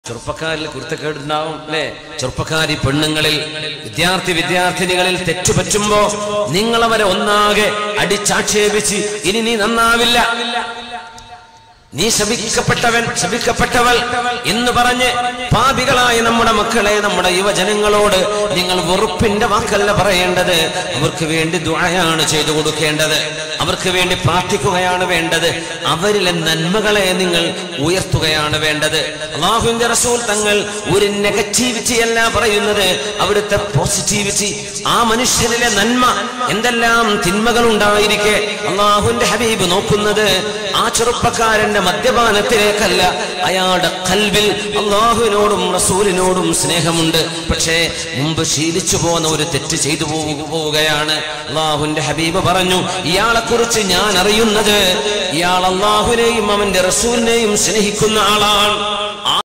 ചെറുപ്പക്കാരിൽ കുരുത്തക്കേടുണ്ടാവും അല്ലെ ചെറുപ്പക്കാരി പെണ്ണുങ്ങളിൽ വിദ്യാർത്ഥി വിദ്യാർത്ഥിനികളിൽ തെറ്റുപറ്റുമ്പോ നിങ്ങൾ അവരെ ഒന്നാകെ അടിച്ചാക്ഷേപിച്ച് ഇനി നീ നന്നാവില്ല നീ ശപിക്കപ്പെട്ടവൻ ശപിക്കപ്പെട്ടവൾ എന്ന് പറഞ്ഞ് പാപികളായ നമ്മുടെ മക്കളെ നമ്മുടെ യുവജനങ്ങളോട് നിങ്ങൾ വെറുപ്പിന്റെ വാക്കല്ല പറയേണ്ടത് അവർക്ക് വേണ്ടി ദുആയാണ് ചെയ്തു കൊടുക്കേണ്ടത് അവർക്ക് വേണ്ടി പ്രാർത്ഥിക്കുകയാണ് വേണ്ടത് അവരിലെ നന്മകളെ നിങ്ങൾ ഉയർത്തുകയാണ് വേണ്ടത് അള്ളാഹുവിന്റെ റസൂൽ തങ്ങൾ ഒരു നെഗറ്റിവിറ്റി അല്ല പറയുന്നത് അവിടുത്തെ പോസിറ്റിവിറ്റി ആ മനുഷ്യനിലെ നന്മ എന്തെല്ലാം തിന്മകൾ ഉണ്ടായിരിക്കെ അള്ളാഹുവിന്റെ ഹബീബ് നോക്കുന്നത് ആ ചെറുപ്പക്കാരന്റെ മദ്യപാനത്തിലേക്കല്ല അയാളുടെ കൽവിൽ അള്ളാഹുവിനോടും റസൂലിനോടും സ്നേഹമുണ്ട് പക്ഷേ മുമ്പ് ശീലിച്ചു പോന്ന ഒരു തെറ്റ് ചെയ്തു പോകു- പോവുകയാണ് അള്ളാഹുവിന്റെ ഹബീബ് പറഞ്ഞു ഇയാളെ കുറിച്ച് ഞാൻ അറിയുന്നത് ഇയാൾ അള്ളാഹുവിനെയും അവന്റെ റസൂലിനെയും സ്നേഹിക്കുന്ന ആളാണ്